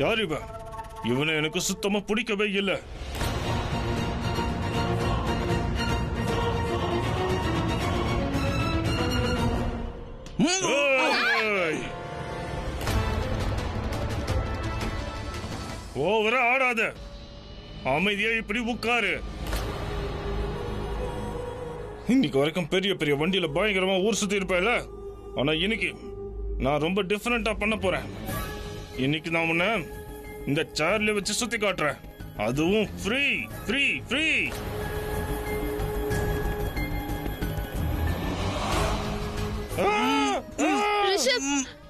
யார் இவன் இவனை எனக்கு சுத்தமா பிடிக்கவே இல்லை ஏய்! ஓவரா ஆடாத அமைதியா இப்படி உட்காரு இன்னைக்கு வரைக்கும் பெரிய பெரிய வண்டியில பயங்கரமா ஊர் சுத்தி இருப்பேல ஆனா இன்னைக்கு நான் ரொம்ப டிஃபரெண்டா பண்ண போறேன் இன்னைக்கு நான் உன்னை இந்த சேர்ல வச்சு சுத்தி காட்டுறேன் அதுவும் ஃப்ரீ ஃப்ரீ ஃப்ரீ ரிஷப்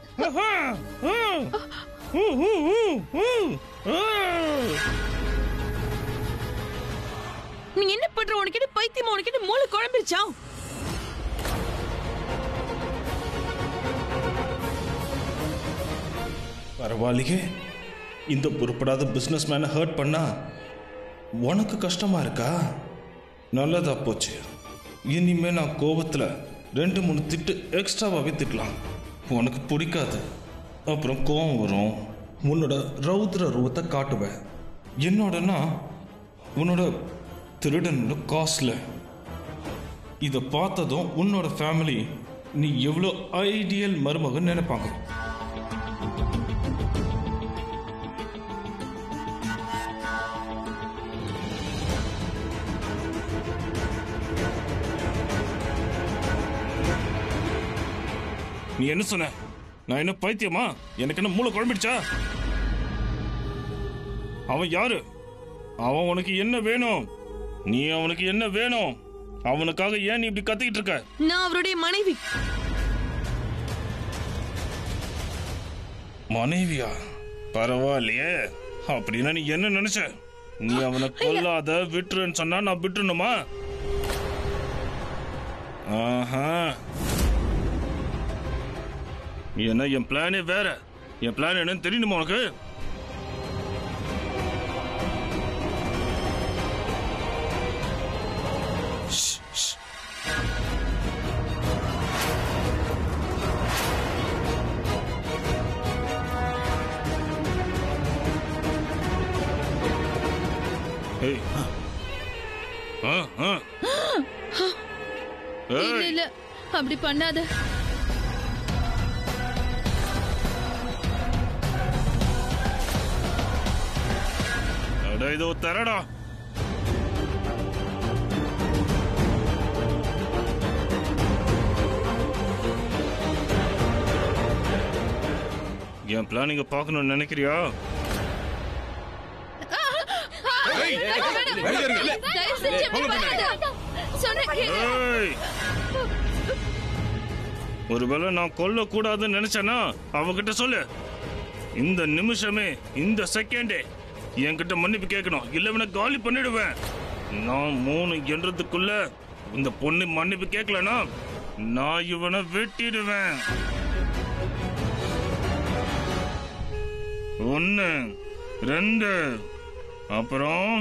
நீ என்ன பண்ற உனக்கு என்ன பைத்தியமா உனக்கு என்ன மூளை குழம்பிருச்சா பரவாயில்லையே இந்த பொறுப்படாத பிசினஸ் மேனை ஹர்ட் பண்ணா உனக்கு கஷ்டமா இருக்கா நல்லதா போச்சு இனிமே நான் கோபத்துல ரெண்டு மூணு திட்டு எக்ஸ்ட்ராவாகவே திட்டலாம் உனக்கு பிடிக்காது அப்புறம் கோவம் வரும் உன்னோட ரௌத்ர ரூபத்தை காட்டுவேன் என்னோடனா உன்னோட திருடனோட காஸ்ட்ல இதை பார்த்ததும் உன்னோட ஃபேமிலி நீ எவ்வளோ ஐடியல் மருமகன் நினைப்பாங்க நீ என்ன சொன்ன நான் என்ன பைத்தியமா எனக்கு என்ன மூளை குழம்பிடுச்சா அவன் யாரு அவன் உனக்கு என்ன வேணும் நீ அவனுக்கு என்ன வேணும் அவனுக்காக ஏன் நீ இப்படி கத்திக்கிட்டு இருக்க நான் அவருடைய மனைவி மனைவியா பரவாயில்லையே அப்படின்னா நீ என்ன நினைச்ச நீ அவனை கொல்லாத விட்டுருன்னு சொன்னா நான் விட்டுணுமா ஆஹா என்ன என் பிளானே வேற என் பிளான் என்னன்னு தெரியணுமா உனக்கு ஷ், ஷ். ஏய் ஆ ஆ இல்ல ஏய் இல்ல அப்படி பண்ணாத அட இதோ தரடா என் பிளானிங்க பார்க்கணும்னு நினைக்கிறியா தயவு செஞ்சு அப்படி பண்ணாத. சொன்னா கேளு. ஏய் ஒருவேளை நான் கொல்ல கூடாதுன்னு நினைச்சேனா அவகிட்ட சொல்லு இந்த நிமிஷமே இந்த செகண்டே என்கிட்ட மன்னிப்பு கேட்கணும் இல்ல இவனை காலி பண்ணிடுவேன் நான் மூணு என்றதுக்குள்ள இந்த பொண்ணு மன்னிப்பு கேட்கலனா நான் இவனை வெட்டிடுவேன் ஒன்னு ரெண்டு அப்புறம்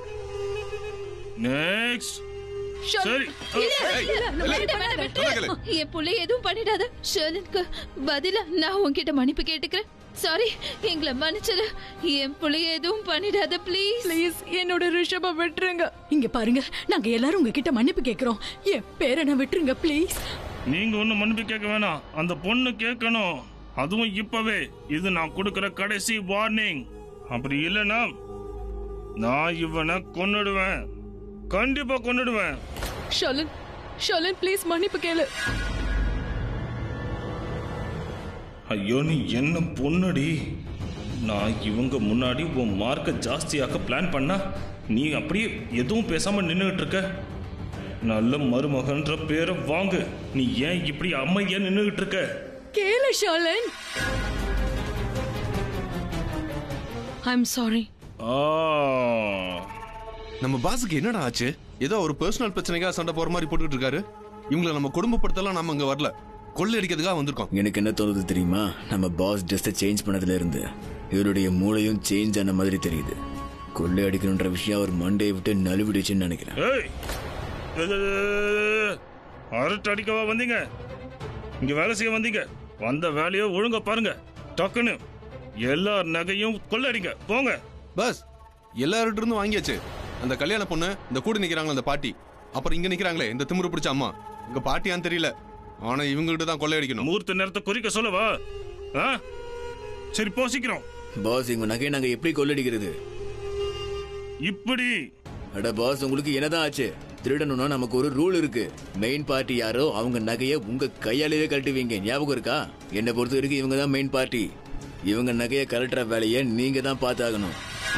நெக்ஸ்ட் ஷர்லன், சரி. இல்ல, இல்ல, வேண்டாம், வேண்டாம், விட்டுரு. என் புள்ளைய எதுவும் பண்ணிடாத ஷர்லனுக்கு பதிலா நான் உன்கிட்ட மன்னிப்பு கேட்டுக்கிறேன் சாரி எங்களை மன்னிச்சிரு என் புள்ளைய எதுவும் பண்ணிடாத ப்ளீஸ் ப்ளீஸ் என்னோட ரிஷப விட்டுருங்க இங்க பாருங்க நாங்க எல்லாரும் உங்ககிட்ட மன்னிப்பு கேக்குறோம் என் பேரனை விட்டுருங்க ப்ளீஸ் நீங்க ஒண்ணும் மன்னிப்பு கேட்க வேணாம் அந்த பொண்ணு கேட்கணும் அதுவும் இப்பவே இது நான் கொடுக்கிற கடைசி வார்னிங் அப்படி இல்லைன்னா நான் இவனை கொன்னுடுவேன் கண்டிப்பா கொன்னுடுவேன் ஷோலன் ஷோலன் ப்ளீஸ் மன்னிப்பு கேளு ஐயோ நீ என்ன பொண்ணுடி நான் இவங்க முன்னாடி உன் மார்க்கை ஜாஸ்தியாக்க பிளான் பண்ணா நீ அப்படியே எதுவும் பேசாம நின்றுட்டு இருக்க நல்ல மருமகன்ற பேரை வாங்கு நீ ஏன் இப்படி அமைதியா நின்றுகிட்டு இருக்க கேளு ஷோலன் ஐ எம் சாரி ஆ நம்ம பாஸுக்கு என்னடா ஆச்சு ஏதோ ஒரு பர்சனல் பிரச்சனைக்காக சண்டை போற மாதிரி போட்டுக்கிட்டு இருக்காரு இவங்களை நம்ம குடும்பப்படுத்தலாம் நம்ம இங்க வரல கொள்ளை அடிக்கிறதுக்காக வந்திருக்கோம் எனக்கு என்ன தோணுது தெரியுமா நம்ம பாஸ் ட்ரெஸ்ஸை சேஞ்ச் பண்ணதுல இருந்து இவருடைய மூளையும் சேஞ்ச் ஆன மாதிரி தெரியுது கொள்ளை அடிக்கணுன்ற விஷயம் அவர் மண்டையை விட்டு நழுவிடுச்சுன்னு நினைக்கிறேன் ஏய் அரட்டு அடிக்கவா வந்தீங்க இங்க வேலை செய்ய வந்தீங்க வந்த வேலையை ஒழுங்கா பாருங்க டக்குன்னு எல்லா நகையும் கொள்ளடிங்க போங்க பஸ் எல்லார்கிட்ட இருந்தும் வாங்கியாச்சு அந்த கல்யாண பொண்ணு இந்த கூட நிக்கிறாங்களே அந்த பாட்டி அப்புறம் இங்க நிக்கிறாங்களே இந்த திமிரு பிடிச்ச அம்மா இங்க பாட்டியான்னு தெரியல ஆனா இவங்ககிட்ட தான் கொள்ளையடிக்கணும் முகூர்த்த நேரத்தை குறிக்க சொல்லவா ஆ? சரி போ சீக்கிரம் பாஸ் இவங்க நகையை நாங்க எப்படி கொள்ளடிக்கிறது இப்படி அட பாஸ் உங்களுக்கு என்னதான் ஆச்சு திருடணும்னா நமக்கு ஒரு ரூல் இருக்கு மெயின் பார்ட்டி யாரோ அவங்க நகையை உங்க கையாலேயே கழட்டுவீங்க ஞாபகம் இருக்கா என்னை பொறுத்த வரைக்கும் இவங்க தான் மெயின் பார்ட்டி இவங்க நகையை கழட்டுற வேலையை நீங்க தான் பார்த்தாகணும்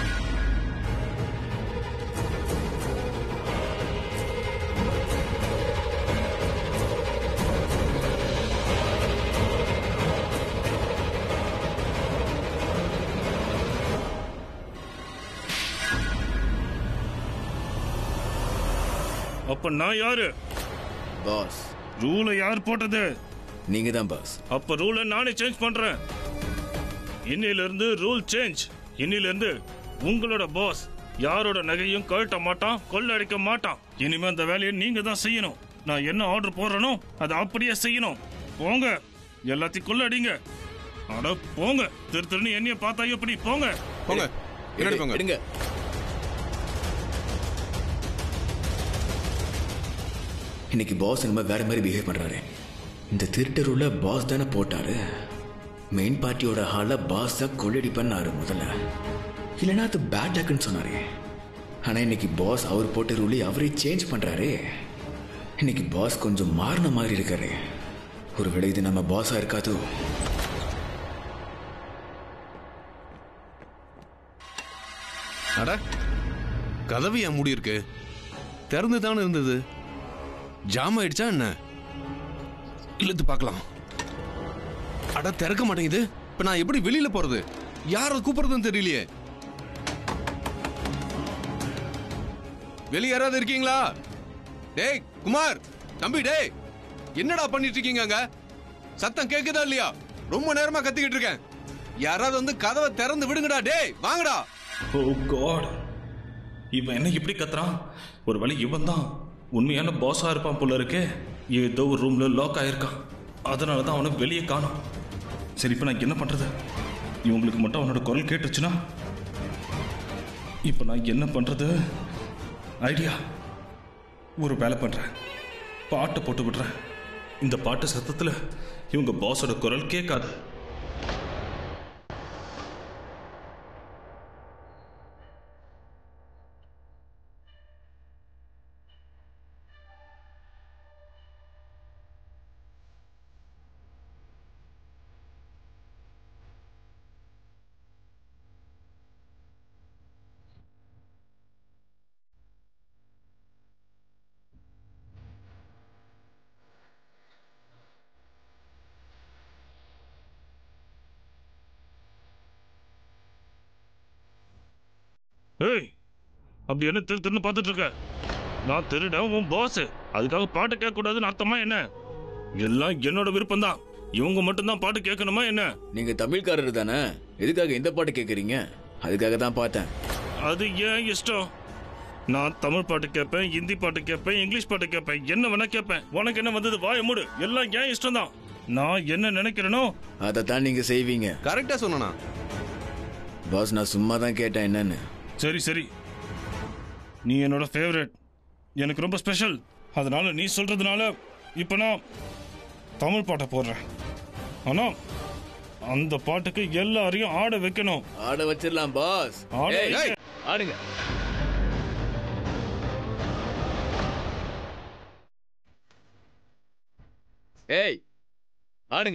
அப்ப நான் யாரு பாஸ் ரூலை யார் போட்டது நீங்க தான் பாஸ் அப்ப ரூலை நானே சேஞ்ச் பண்றேன் இன்னையில இருந்து ரூல் சேஞ்ச் இன்னையில இருந்து உங்களோட பாஸ் யாரோட நகையும் கழட்ட மாட்டான் கொள்ளடிக்க மாட்டான் இனிமே அந்த வேலையை நீங்க தான் செய்யணும் நான் என்ன ஆர்டர் போடுறேனோ அதை அப்படியே செய்யணும் போங்க எல்லாத்தையும் கொள்ளடிங்க அட போங்க திரு திருன்னு என்னைய பார்த்தா எப்படி போங்க போங்க பின்னாடி போங்க எடுங்க இன்னைக்கு பாஸ் நம்ம வேற மாதிரி பிஹேவ் பண்றாரு இந்த திருட்டு ரூல பாஸ் தானே போட்டாரு மெயின் பார்ட்டியோட ஹால பாஸ் தான் கொள்ளடி பண்ணாரு முதல்ல இல்லைன்னா அது பேட் லக்குன்னு சொன்னாரு ஆனா இன்னைக்கு பாஸ் அவர் போட்ட ரூலை அவரே சேஞ்ச் பண்றாரு இன்னைக்கு பாஸ் கொஞ்சம் மாறின மாதிரி இருக்காரு ஒருவேளை இது நம்ம பாஸா இருக்காதோ அட கதவு ஏன் மூடி இருக்கு திறந்து தானே இருந்தது ஜாம் ஆயிடுச்சா என்ன இழுத்து பார்க்கலாம் அட திறக்க மாட்டேங்குது இப்ப நான் எப்படி வெளியில போறது யார கூப்பிடுறதுன்னு தெரியலையே வெளிய யாராவது இருக்கீங்களா டேய் குமார் தம்பி டேய் என்னடா பண்ணிட்டு இருக்கீங்க அங்க சத்தம் கேக்குதா இல்லையா ரொம்ப நேரமா கத்திக்கிட்டு இருக்கேன் யாராவது வந்து கதவை திறந்து விடுங்கடா டேய் வாங்கடா ஓ காட் இவன் என்ன இப்படி கத்துறான் ஒரு வேளை இவன் தான் உண்மையான பாஸா இருப்பான் போல இருக்கே ஏதோ ஒரு ரூம்ல லாக் ஆயிருக்கான் அதனால தான் அவனை வெளியே காணோம் சரி இப்போ நான் என்ன பண்றது இவங்களுக்கு மட்டும் அவனோட குரல் கேட்டுச்சுன்னா இப்போ நான் என்ன பண்றது ஐடியா ஒரு வேலை பண்றேன் பாட்டை போட்டு விடுறேன் இந்த பாட்டு சத்தத்துல இவங்க பாஸோட குரல் கேட்காது ஏய் அப்படி என்ன திரு திருன்னு பார்த்துட்டு இருக்க நான் திருடன் உன் பாஸ் அதுக்காக பாட்டு கேட்க கூடாதுன்னு அர்த்தமா என்ன எல்லாம் என்னோட விருப்பம் தான் இவங்க மட்டும்தான் பாட்டு கேட்கணுமா என்ன நீங்க தமிழ்காரர் தானே எதுக்காக இந்த பாட்டு கேக்குறீங்க அதுக்காக தான் பார்த்தேன் அது ஏன் இஷ்டம் நான் தமிழ் பாட்டு கேட்பேன் ஹிந்தி பாட்டு கேட்பேன் இங்கிலீஷ் பாட்டு கேட்பேன் என்ன வேணா கேட்பேன் உனக்கு என்ன வந்தது வாய மூடு எல்லாம் ஏன் இஷ்டம் தான் நான் என்ன நினைக்கிறேனோ அதை தான் நீங்க செய்வீங்க கரெக்டா சொன்னா பாஸ் நான் சும்மா தான் கேட்டேன் என்னன்னு சரி சரி நீ என்னோட ஃபேவரட் எனக்கு ரொம்ப ஸ்பெஷல் அதனால நீ சொல்றதுனால இப்போ நான் தமிழ் பாட்டை போடுறேன் ஆனா அந்த பாட்டுக்கு எல்லாரையும் ஆட வைக்கணும் ஆட வச்சிடலாம் பாஸ் ஆட ஏய், வைக்க- ஆடுங்க ஏய் ஆடுங்க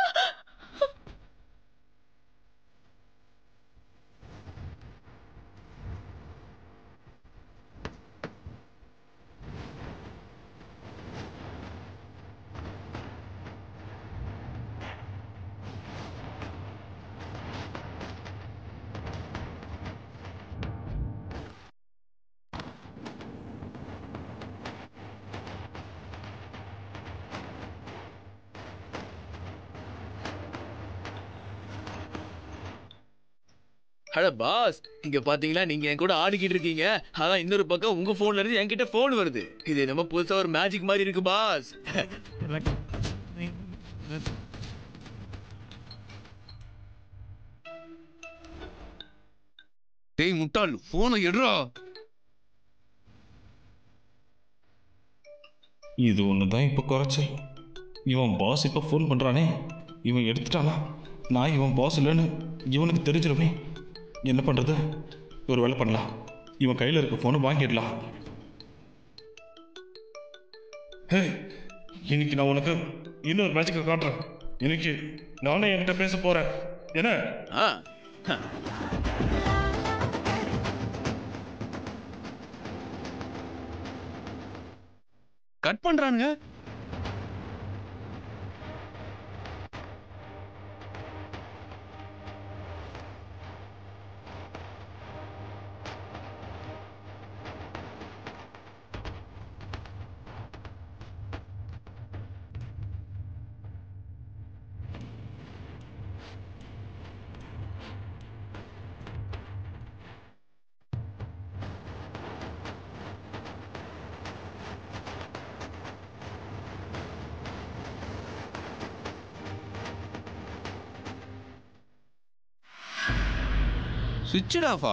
அட பாஸ் இங்க பாத்தீங்களா நீங்க என் கூட ஆடிக்கிட்டு இருக்கீங்க அதான் இன்னொரு பக்கம் உங்க போன்ல இருந்து என்கிட்ட போன் வருது இது நம்ம புதுசா ஒரு மேஜிக் மாதிரி இருக்கு பாஸ் டேய் முட்டாள் போனை எடுறா இது ஒன்று தான் இப்போ குறைச்சல் இவன் பாஸ் இப்போ ஃபோன் பண்ணுறானே இவன் எடுத்துட்டானா நான் இவன் பாஸ் இல்லைன்னு இவனுக்கு தெரிஞ்சிருமே என்ன பண்ணுறது ஒரு வேலை பண்ணலாம் இவன் கையில் இருக்க ஃபோனை வாங்கிடலாம் ஹே இன்னைக்கு நான் உனக்கு இன்னொரு மேட்சுக்கு காட்டுறேன் இன்னைக்கு நானே என்கிட்ட பேச போகிறேன் என்ன ஆ கட் பண்றானுங்க சுவிட்ச் ஆஃபா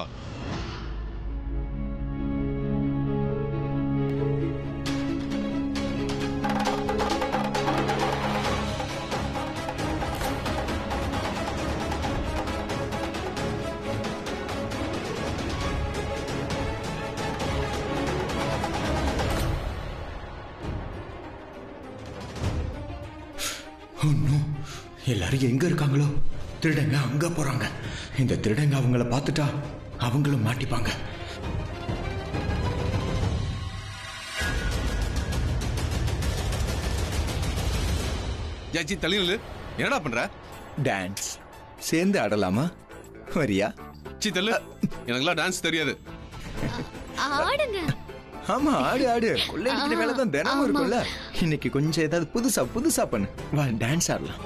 ஒன்றும் எல்லாரும் எங்க இருக்காங்களோ திருடங்க அங்க போறாங்க இந்த திருடங்க அவங்கள பார்த்துட்டா அவங்களும் மாட்டிப்பாங்க ஜாச்சி தள்ளினு என்னடா பண்ற டான்ஸ் சேர்ந்து ஆடலாமா வரியா சி தள்ளு எனக்குலாம் டான்ஸ் தெரியாது ஆடுங்க ஆமா ஆடு ஆடு கொள்ளையடிக்கிற வேலை தான் தினமும் இருக்கும்ல இன்னைக்கு கொஞ்சம் ஏதாவது புதுசா புதுசா பண்ணு வா டான்ஸ் ஆடலாம்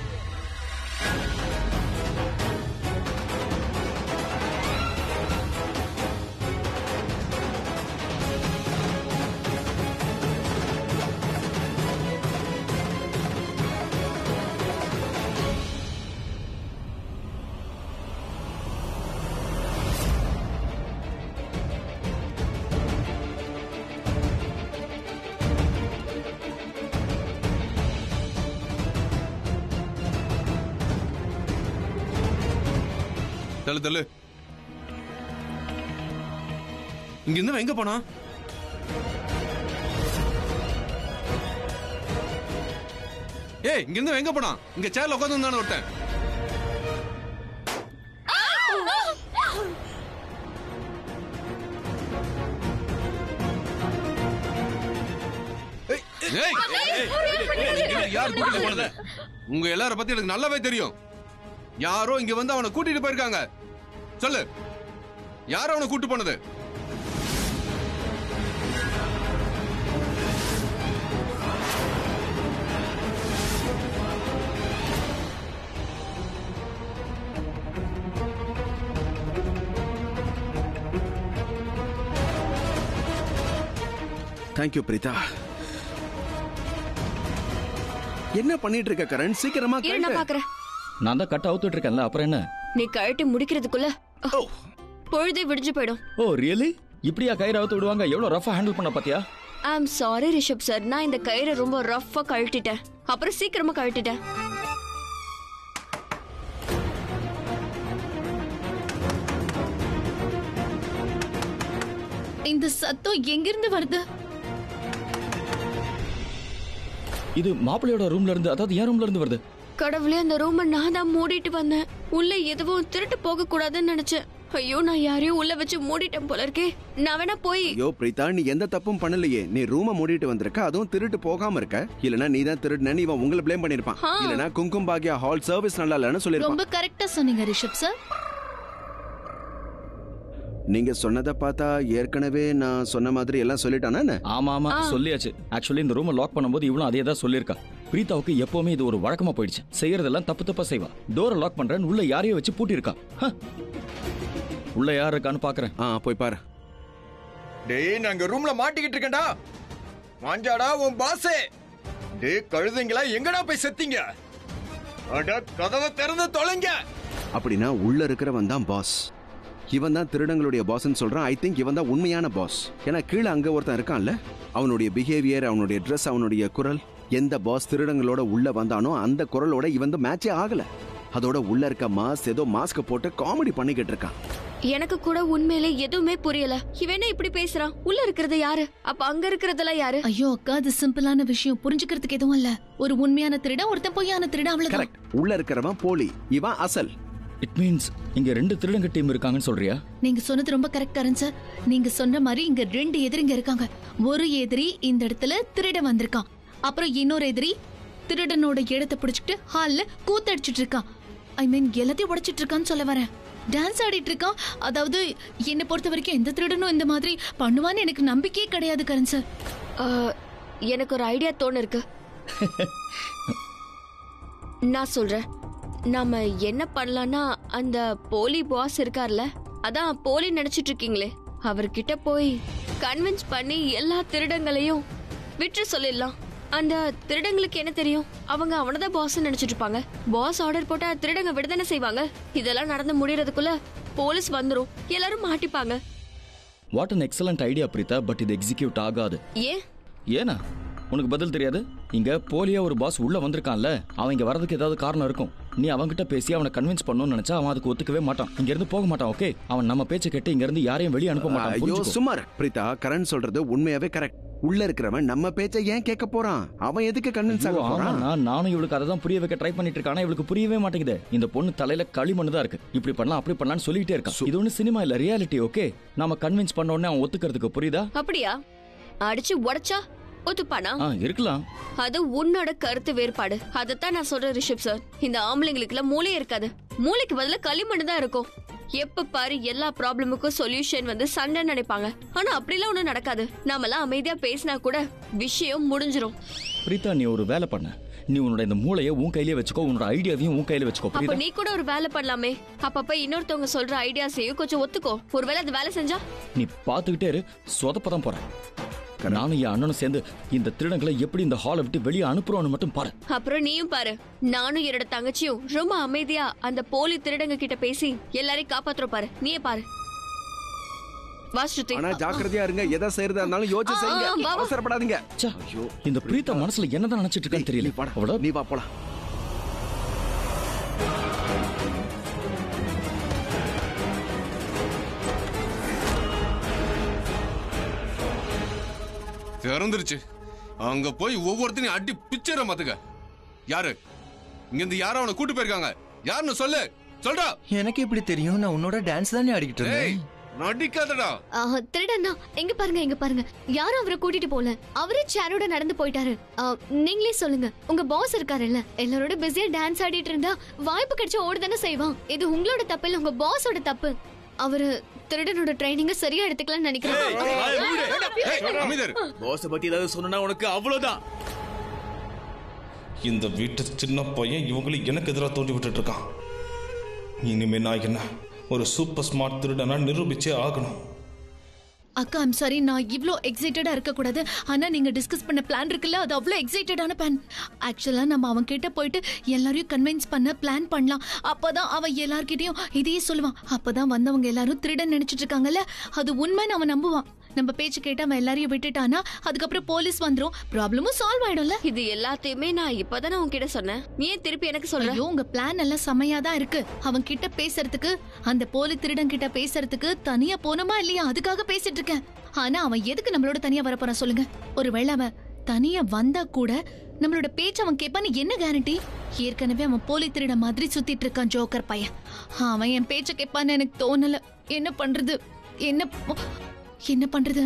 தள்ளு தள்ளு இங்க இருந்து எங்க போனா ஏய் இங்க இருந்து எங்க போனா இங்க சேர்ல உட்காந்து தானே ஒருத்தன் ஏய், ஏய், இங்க யார் கூட்டிட்டு போனது உங்க எல்லார பத்தி எனக்கு நல்லாவே தெரியும் யாரோ இங்க வந்து அவனை கூட்டிட்டு போயிருக்காங்க சொல்லு யார் அவனை கூட்டு போனது தேங்க்யூ பிரீதா என்ன பண்ணிட்டு இருக்க கரண் சீக்கிரமா இரு நான் கழட்டு. பாக்குறேன் நான் தான் கட் அவுத்துட்டு இருக்கேன்ல அப்புறம் என்ன நீ கழட்டி முடிக்கிறதுக்குள்ள அஹ், பொழுதே விடிஞ்சு போயிடும் ஓ ரியலி இப்படியா கயிறு அவுத்து விடுவாங்க எவ்வளவு ரஃபா ஹேண்டில் பண்ண பாத்தியா I am sorry Rishabh sir நான் இந்த கயிறை ரொம்ப ரஃப்பா கழட்டிட்டேன் அப்புறம் சீக்கிரமா கழட்டிட்டேன் இந்த சத்தம் எங்கிருந்து வருது இது மாப்பிள்ளையோட ரூம்ல இருந்து அதாவது என் ரூம்ல இருந்து வருது கடவுளே அந்த ரூமை நான் தான் மூடிட்டு வந்தேன் உள்ள எதுவும் திருட்டு போக கூடாதுன்னு நினைச்சேன் ஐயோ நான் யாரையும் உள்ள வச்சு மூடிட்டேன் போல இருக்கே நான் வேணா போய் ஐயோ பிரீதா நீ எந்த தப்பும் பண்ணலையே நீ ரூமை மூடிட்டு வந்திருக்க அதுவும் திருட்டு போகாம இருக்க இல்லனா நீ தான் திருடுனு இவன் உங்களை ப்ளேம் பண்ணிருப்பான் ஆ. இல்லனா குங்கும் பாக்யா ஹால் சர்வீஸ் நல்லா இல்லைன்னு சொல்லிருப்பான் ரொம்ப கரெக்டா சொன்னீங்க ரிஷப் சார் நீங்க சொன்னதை பார்த்தா ஏற்கனவே நான் சொன்ன மாதிரி எல்லாம் சொல்லிட்டானா என்ன? ஆமா ஆமா ஆ. சொல்லியாச்சு ஆக்சுவலி இந்த ரூமை லாக் பண்ணும்போது இவளும் அதே தான் சொல்லியிருக்கா பிரீதாவுக்கு எப்பவுமே இது ஒரு வழக்கமா போயிடுச்சு செய்யறதெல்லாம் தப்பு தப்பா செய்வா டோரை லாக் பண்றேன்னு உள்ள யாரையோ வச்சு பூட்டியிருக்கா ஹ. உள்ள யார் இருக்கான்னு பாக்குறேன் ஆ போய் பாரு டேய் நாங்க ரூம்ல மாட்டிக்கிட்டு இருக்கேன்டா வாஞ்சாடா உன் பாஸே டேய் கழுதைங்களா எங்கடா போய் செத்தீங்க அட கதவை திறந்து தொலைங்க அப்படின்னா உள்ள இருக்கிறவன் தான் பாஸ் இவன் தான் திருடங்களுடைய பாஸ்ன்னு சொல்றான் ஐ திங்க் இவன் தான் உண்மையான பாஸ் ஏன்னா கீழே அங்க ஒருத்தன் இருக்கான்ல அவனுடைய பிஹேவியர் அவனுடைய ட்ரெஸ் அவனுடைய குரல் எந்த பாஸ் திருடங்களோட உள்ள வந்தானோ அந்த குரலோட இவன் தான் மேட்சே ஆகல அதோட உள்ள இருக்க மாஸ் ஏதோ மாஸ்க் போட்டு காமெடி பண்ணிக்கிட்டு இருக்கான் எனக்கு கூட உண்மையிலே எதுவுமே புரியல இவன் என்ன இப்படி பேசுறான் உள்ள இருக்கிறது யாரு அப்ப அங்க இருக்கிறதெல்லாம் யாரு ஐயோ அக்கா அது சிம்பிளான விஷயம் புரிஞ்சுக்கிறதுக்கு எதுவும் இல்ல ஒரு உண்மையான திருடன் ஒருத்தன் பொய்யான திருடன் அவ்வளவுதான் கரெக்ட் உள்ள இருக்கிறவன் போலி இவன் அசல் இட் மீன்ஸ் இங்க ரெண்டு திருடங்க டீம் இருக்காங்கன்னு சொல்றியா நீங்க சொன்னது ரொம்ப கரெக்ட் கரண் சார் நீங்க சொன்ன மாதிரி இங்க ரெண்டு எதிரிங்க இருக்காங்க ஒரு எதிரி இந்த இடத்துல திருட வந்திருக்கான் அப்புறம் இன்னொரு எதிரி திருடனோட இடத்தை பிடிச்சிட்டு ஹால்ல கூத்தடிச்சிட்டு இருக்கான் ஐ மீன் எல்லாத்தையும் உடைச்சிட்டு இருக்கான்னு சொல்ல வரேன் டான்ஸ் ஆடிட்டு இருக்கான் அதாவது என்னை பொறுத்த வரைக்கும் எந்த திருடனும் இந்த மாதிரி பண்ணுவான்னு எனக்கு நம்பிக்கையே கிடையாது கரண் சார் ஆ, எனக்கு ஒரு ஐடியா தோணு இருக்கு நான் சொல்றேன் நாம என்ன பண்ணலாம்னா அந்த போலி பாஸ் இருக்கார்ல அதான் போலி நினைச்சிட்டு இருக்கீங்களே அவர்கிட்ட போய் கன்வின்ஸ் பண்ணி எல்லா திருடங்களையும் விற்று சொல்லிடலாம் அந்த திருடங்களுக்கு என்ன தெரியும் அவங்க அவனதான் பாஸ் நினைச்சிட்டு இருப்பாங்க பாஸ் ஆர்டர் போட்டா திருடங்க விடுதலை செய்வாங்க இதெல்லாம் நடந்து முடியறதுக்குள்ள போலீஸ் வந்துரும் எல்லாரும் மாட்டிப்பாங்க what an excellent idea Preetha but இது எக்ஸிக்யூட் ஆகாது ஏன் ஏனா உனக்கு பதில் தெரியாது இங்க போலியா ஒரு பாஸ் உள்ள வந்திருக்கான்ல அவன் இங்க வரதுக்கு ஏதாவது காரணம் இருக்கும் நீ அவன்கிட்ட பேசி அவனை கன்வின்ஸ் பண்ணணும்னு நினைச்சா அவன் அதுக்கு ஒத்துக்கவே மாட்டான் இங்க இருந்து போக மாட்டான் ஓகே அவன் நம்ம பேச்சை கேட்டு இங்க இருந்து யாரையும் வெளியே அனுப்ப மாட்டான் ஐயோ புரிஞ்சுக்கோ. சுமார் பிரீதா கரண் சொல்றது உண்மையாவே கரெக்ட் உள்ள இருக்கிறவன் நம்ம பேச்ச ஏன் கேட்க போறான் அவன் எதுக்கு கன்வின்ஸ் ஆக ஐயோ, போறான் ஆமாண்ணா, நானும் இவளுக்கு அதை தான் புரிய வைக்க ட்ரை பண்ணிட்டு இருக்கேன் ஆனா இவளுக்கு புரியவே மாட்டேங்குது இந்த பொண்ணு தலையில களிமண் தான் இருக்கு இப்படி பண்ணலாம் அப்படி பண்ணலாம்னு சொல்லிட்டே இருக்கா இது ஒண்ணு சினிமா இல்ல ரியாலிட்டி ஓகே நாம கன்வின்ஸ் பண்ண உடனே அவன் ஒத்துக்கிறதுக்கு புரியுதா அப்படியா அடிச்சு உடைச்சா ஒத்துப்பானா ஆ இருக்கலாம் அது உன்னோட கருத்து வேறுபாடு அதைத்தான் நான் சொல்றேன் ரிஷப் சார் இந்த ஆம்பளைங்களுக்குல மூளையே இருக்காது மூளைக்கு பதிலா களிமண் தான் இருக்கும் எப்ப பாரு எல்லா ப்ராப்ளமுக்கும் சொல்யூஷன் வந்து சண்டை நினைப்பாங்க ஆனா அப்படிலாம் ஒண்ணும் நடக்காது நாமெல்லாம் அமைதியா பேசினா கூட விஷயம் முடிஞ்சிரும் பிரீதா நீ ஒரு வேலை பண்ண நீ உன்னோட இந்த மூளையை உன் கையிலே வச்சுக்கோ உன்னோட ஐடியாவையும் உன் கையில வச்சுக்கோ அப்ப புரியுதா நீ கூட ஒரு வேலை பண்ணலாமே அப்பப்ப இன்னொருத்தவங்க சொல்ற ஐடியாஸையும் கொஞ்சம் ஒத்துக்கோ ஒருவேளை அது வேலை செஞ்சா நீ பாத்துக்கிட்டே இரு சொதப்பதான் போறேன் நானும் என் அண்ணனும் சேர்ந்து இந்த திருடங்களை எப்படி இந்த ஹாலை விட்டு வெளியே அனுப்புறோம்னு மட்டும் பாரு அப்புறம் நீயும் பாரு நானும் என்னோட தங்கச்சியும் ரொம்ப அமைதியா அந்த போலி திருடங்க கிட்ட பேசி எல்லாரையும் காப்பாத்துறோம் பாரு நீயே பாரு வா ஸ்ருதி ஆனா ஜாக்கிரதையா இருங்க எதை செய்யறதா இருந்தாலும் யோசிச்சு ஆ, ஆ, செய்யுங்க வா, வா. அவசரப்படாதீங்க ச்சே, இந்த பிரீத்தா மனசுல என்னதான் நினைச்சிட்டு இருக்கான்னு தெரியல நீ வாடா. அவள நீ வா போலாம் திறந்துருச்சு அங்க போய் ஒவ்வொருத்தனையும் அடி பிச்சர மாத்துக்க யாரு இங்க இருந்து யாரும் அவனை கூட்டு போயிருக்காங்க யாருன்னு சொல்லு சொல்றா எனக்கு எப்படி தெரியும் நான் உன்னோட டான்ஸ் தானே ஆடிக்கிட்டு ஏய் இருந்தேன் நடிக்காதடா ஆஹ், திருடண்ணா எங்க பாருங்க எங்க பாருங்க யாரும் அவரை கூட்டிட்டு போல அவரே சேரோட நடந்து போயிட்டாரு ஆஹ், நீங்களே சொல்லுங்க உங்க பாஸ் இருக்காருல்ல எல்லாரோட பிஸியா டான்ஸ் ஆடிட்டு இருந்தா வாய்ப்பு கிடைச்சா ஓட தானே செய்வான் இது உங்களோட தப்பு இல்ல உங்க பாஸோட தப்பு அவரு திருடனோட ட்ரைனிங்க சரியா எடுத்துக்கலாம்னு நினைக்கிறேன் அமைதர் பாஸ பத்தி ஏதாவது சொன்னா உனக்கு அவ்வளவுதான் இந்த வீட்டு சின்ன பையன் இவங்களை எனக்கு எதிராக தோண்டி விட்டுட்டு இருக்கான் இனிமே நான் என்ன ஒரு சூப்பர் ஸ்மார்ட் திருடனா நிரூபிச்சே ஆகணும் அக்கா ஐம் சாரி நான் இவ்ளோ எக்ஸைட்டடா இருக்க கூடாது ஆனா நீங்க டிஸ்கஸ் பண்ண பிளான் இருக்குல்ல அது அவ்வளோ எக்ஸைட்டடான பிளான் ஆக்சுவலா நம்ம அவன் கிட்ட போயிட்டு எல்லாரையும் கன்வின்ஸ் பண்ண பிளான் பண்ணலாம் அப்பதான் அவன் எல்லார்கிட்டயும் இதையே சொல்லுவான் அப்பதான் வந்தவங்க எல்லாரும் திருடன் நினைச்சிட்டு இருக்காங்கல்ல அது உண்மைன்னு அவன் நம்புவான் நம்ம பேச்சு கேட்டு அவன் எல்லாரையும் விட்டுட்டானா அதுக்கப்புறம் போலீஸ் வந்துரும் ப்ராப்ளமும் சால்வ் ஆயிடும்ல இது எல்லாத்தையுமே நான் இப்பதானே உன்கிட்ட சொன்னேன் நீ ஏன் திருப்பி எனக்கு சொல்ற ஐயோ உங்க பிளான் எல்லாம் செமையா தான் இருக்கு அவன் கிட்ட பேசுறதுக்கு அந்த போலி திருடன் கிட்ட பேசுறதுக்கு தனியா போனோமா இல்லையா அதுக்காக பேசிட்டு இருக்கேன் ஆனா அவன் எதுக்கு நம்மளோட தனியா வர போறான் சொல்லுங்க ஒருவேளை அவன் தனியா வந்தா கூட நம்மளோட பேச்சு அவன் கேட்பான்னு என்ன கேரண்டி ஏற்கனவே அவன் போலி திருட மாதிரி சுத்திட்டு இருக்கான் ஜோக்கர் பையன் அவன் என் பேச்ச கேட்பான்னு எனக்கு தோணல என்ன பண்றது என்ன ப- என்ன பண்றது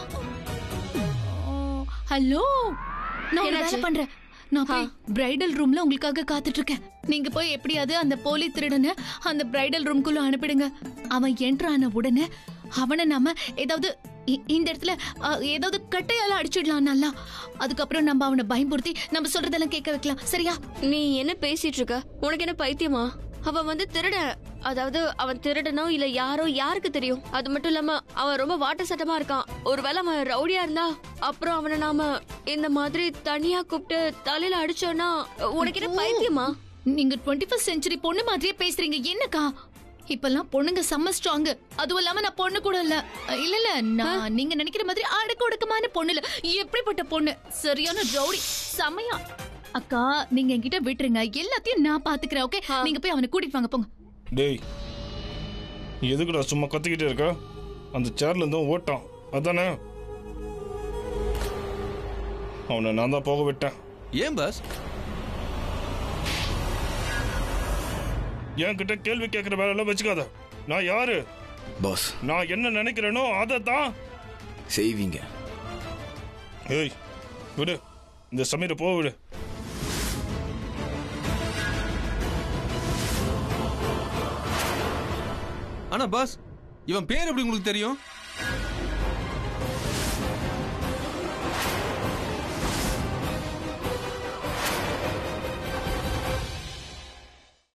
ஹலோ நான் ஒரு வேலை என்னாச்சு? பண்றேன் நான் போய் பிரைடல் ரூம்ல உங்களுக்காக காத்துட்டு இருக்கேன் நீங்க போய் எப்படியாவது அந்த போலி திருடனை அந்த பிரைடல் ரூம்குள்ள அனுப்பிடுங்க அவன் என்ட்ரு ஆன உடனே அவனை நாம ஏதாவது இ- இந்த இடத்துல அ, ஏதாவது கட்டையால அடிச்சிடலாம் நல்லா அதுக்கப்புறம் நம்ம அவனை பயம்படுத்தி நம்ம சொல்றதெல்லாம் கேட்க வைக்கலாம் சரியா நீ என்ன பேசிட்டு இருக்க உனக்கு என்ன பைத்தியமா அவன் வந்து திருட அதாவது அவன் திருடனோ இல்ல யாரோ யாருக்கு தெரியும் அது மட்டும் இல்லாம அவன் ரொம்ப வாட்ட சட்டமா இருக்கான் ஒருவேளை அவன் ரவுடியா இருந்தா அப்புறம் அவனை நாம இந்த மாதிரி தனியா கூப்பிட்டு தலையில அடிச்சோம்னா உனக்கு என்ன பைத்தியமா நீங்க டுவெண்ட்டி ஃபர்ஸ்ட் செஞ்சுரி பொண்ணு மாதிரியே பேசுறீங்க என்னக்கா இப்பெல்லாம் பொண்ணுங்க செம்ம ஸ்ட்ராங் அதுவும் இல்லாம நான் பொண்ணு கூட இல்ல அஹ், இல்ல இல்ல நான் நீங்க நினைக்கிற மாதிரி அடக்க ஒடுக்கமான பொண்ணு இல்ல எப்படிப்பட்ட பொண்ணு சரியான ரவுடி செமையா அக்கா நீங்க என்கிட்ட விட்டுருங்க எல்லாத்தையும் நான் பாத்துக்கிறேன் ஓகே நீங்க போய் அவனை கூட்டிட்டு வாங்க போங்க டேய் எதுக்குடா சும்மா கத்திக்கிட்டே இருக்க அந்த சேர்ல இருந்தும் ஓட்டான் அதானே அவனை நான் தான் போக விட்டேன் ஏன் பாஸ் என்கிட்ட கேள்வி கேட்குற வேலையெல்லாம் வச்சுக்காத நான் யாரு பாஸ் நான் என்ன நினைக்கிறேனோ அதை தான் செய்வீங்க ஏய் விடு இந்த சமீரை போக விடு ஆனா பாஸ் இவன் பேர் எப்படி உங்களுக்கு தெரியும்